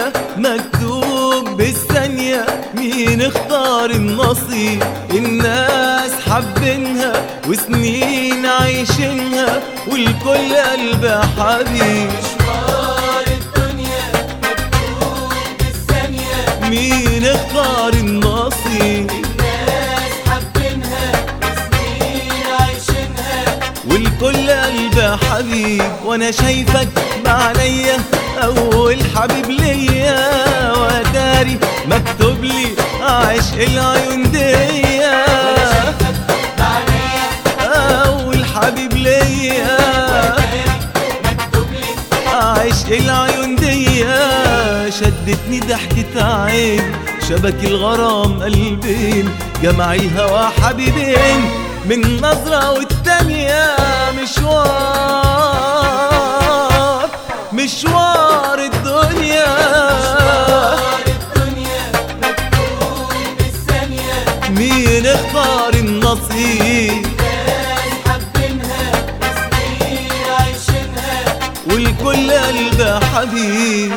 الدنيا مكتوب بالثانية مين اختار النصيب الناس حابينها وسنين عايشينها والكل قلب حبيب مشوار الدنيا مكتوب بالثانية مين اختار النصيب الناس حابينها سنين عايشينها والكل قلب حبيب وانا شايفك بعينيا اول حبيب ليا وداري مكتوب لي عشق العيون ديا بعينيا اول حبيب ليا مكتوب لي عشق العيون ديا شدتني ضحكة عين شبك الغرام قلبين جمع الهوى حبيبين من نظرة والتانية مشوار مشوار الدنيا مشوار الدنيا مكتوب بالثانية مين اختار النصيب ناس حابينها سنين عايشينها والكل قلب حبيب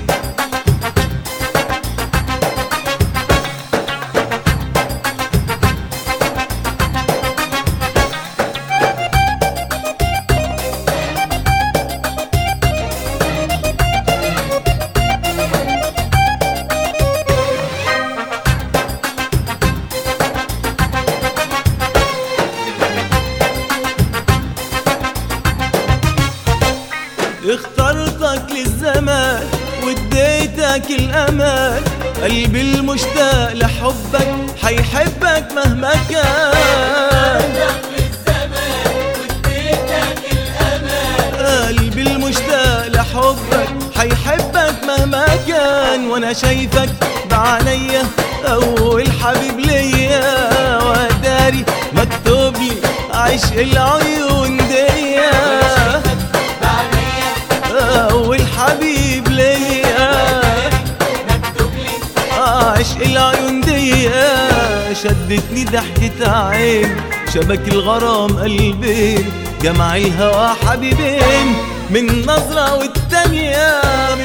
اخترتك للزمان واديتك الامان قلبي المشتاق لحبك حيحبك مهما كان للزمان واديتك الأمان قلبي المشتاق لحبك حيحبك مهما كان وانا شايفك بعينيا اول حبيب ليا وداري مكتوب لي عشق العيون ديا بعينيا اول حبيب ليا مكتوب لي عشق العيون ديا شدتني ضحكة عين شبك الغرام قلبين جمع الهوى حبيبين من نظرة والتانية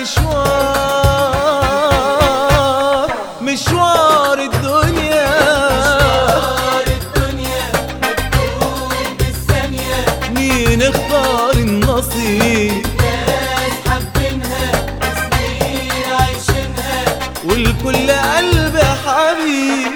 مشوار مشوار الدنيا مشوار الدنيا مكتوب بالثانية مين اختار النصيب ناس حابينها سنين عايشينها والكل قلب حبيب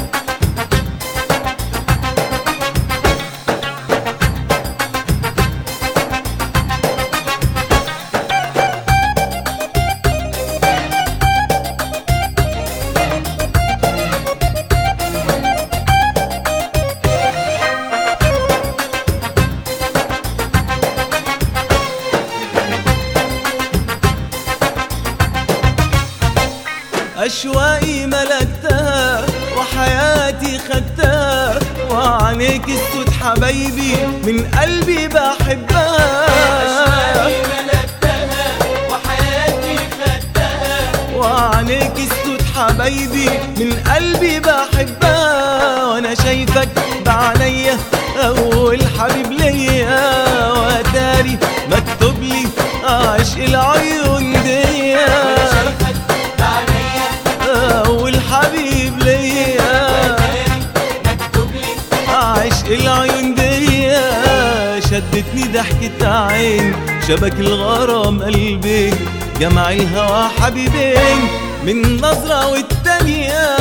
أشواقي ملكتها وحياتي خدتها وعنيك السود حبايبي من قلبي بحبها أشواقي ملكتها وحياتي خدتها وعنيك السود حبايبي من قلبي بحبها وانا شايفك بعينيا اول حبيب ليا وداري مكتوب لي عشق العيون ديا شايفك بعينيا اول حبيب ليا مكتوب لي عشق العيون ديا شدتني ضحكة عين شبك الغرام قلبين جمع الهوى حبيبين من نظرة والتانية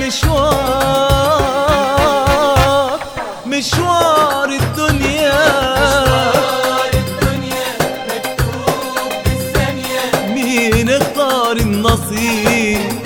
مشوار مشوار الدنيا مشوار الدنيا مكتوب بالثانية مين اختار النصيب